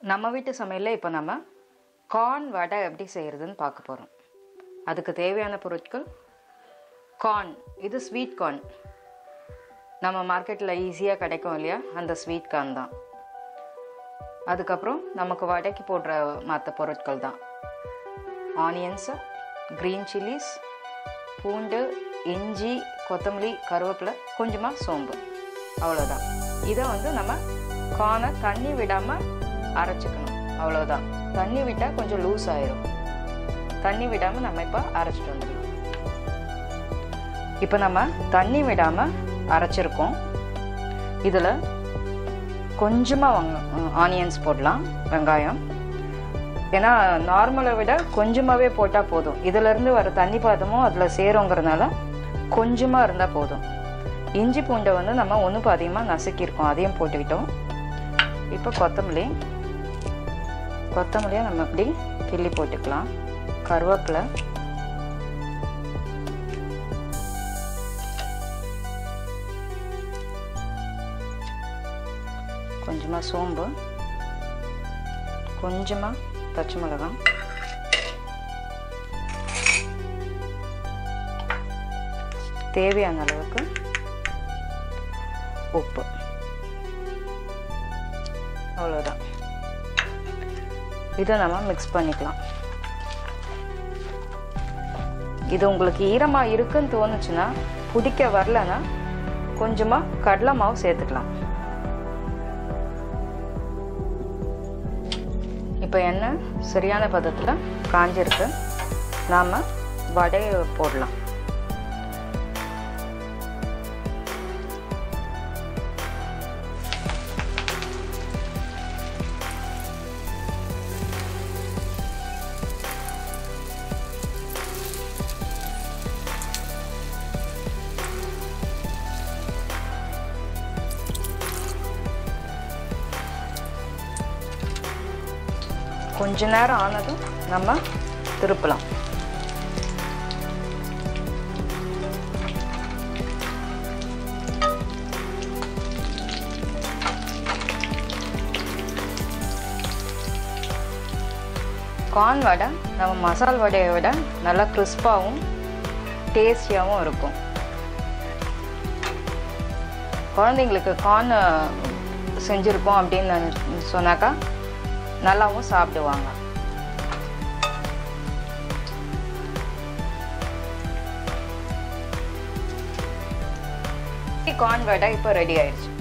நம்ம வீட்டு சமையலில் இப்போ நம்ம கார்ன் வடை எப்படி செய்கிறதுன்னு பார்க்க போகிறோம் அதுக்கு தேவையான பொருட்கள் கார்ன் இது ஸ்வீட் கார்ன் நம்ம மார்க்கெட்டில் ஈஸியாக கிடைக்கும் இல்லையா அந்த ஸ்வீட் கார்ன் தான் அதுக்கப்புறம் நமக்கு வடைக்கு போடுற மற்ற பொருட்கள் தான் ஆனியன்ஸு க்ரீன் சில்லிஸ் பூண்டு இஞ்சி கொத்தமல்லி கருவேப்பிலை கொஞ்சமாக சோம்பு அவ்வளோதான் இதை வந்து நம்ம கார்னை தண்ணி விடாமல் அரைச்சிக்கணும் அவ்வளோதான் தண்ணி விட்டால் கொஞ்சம் லூஸ் ஆயிரும் தண்ணி விடாமல் நம்ம இப்போ அரைச்சிட்டு வந்துடலாம் இப்போ நம்ம தண்ணி விடாமல் அரைச்சிருக்கோம் இதில் கொஞ்சமாக வங்க ஆனியன்ஸ் போடலாம் வெங்காயம் ஏன்னா நார்மலை விட கொஞ்சமாகவே போட்டால் போதும் இதிலேருந்து வர தண்ணி பாதமும் அதில் சேருங்கிறதுனால கொஞ்சமாக இருந்தால் போதும் இஞ்சி பூண்டை வந்து நம்ம ஒன்று பாதியமாக நசுக்கியிருக்கோம் அதையும் போட்டுக்கிட்டோம் இப்போ கொத்தமல்லி கொத்தமல்லியை நம்ம இப்படி கிள்ளி போட்டுக்கலாம் கருவேப்பிலை கொஞ்சமாக சோம்பு கொஞ்சமாக பச்சை மிளகாய் தேவையான அளவுக்கு உப்பு அவ்வளோதான் இதை நம்ம மிக்ஸ் பண்ணிக்கலாம் இது உங்களுக்கு ஈரமாக இருக்குன்னு தோணுச்சுன்னா பிடிக்க வரலன்னா கொஞ்சமாக கடலை மாவு சேர்த்துக்கலாம் இப்போ எண்ணெய் சரியான பதத்தில் காஞ்சிருக்கு நாம் வடையை போடலாம் கொஞ்ச நேரம் ஆனதும் நம்ம திருப்பலாம் கார்ன் வடை நம்ம மசால் வடையை விட நல்லா கிறிஸ்பாகவும் டேஸ்டியாகவும் இருக்கும் குழந்தைங்களுக்கு கார்ன் செஞ்சுருக்கோம் அப்படின்னு சொன்னாக்கா நல்லாவும் சாப்பிடுவாங்க கார்ன் வடை இப்போ ரெடி ஆயிடுச்சு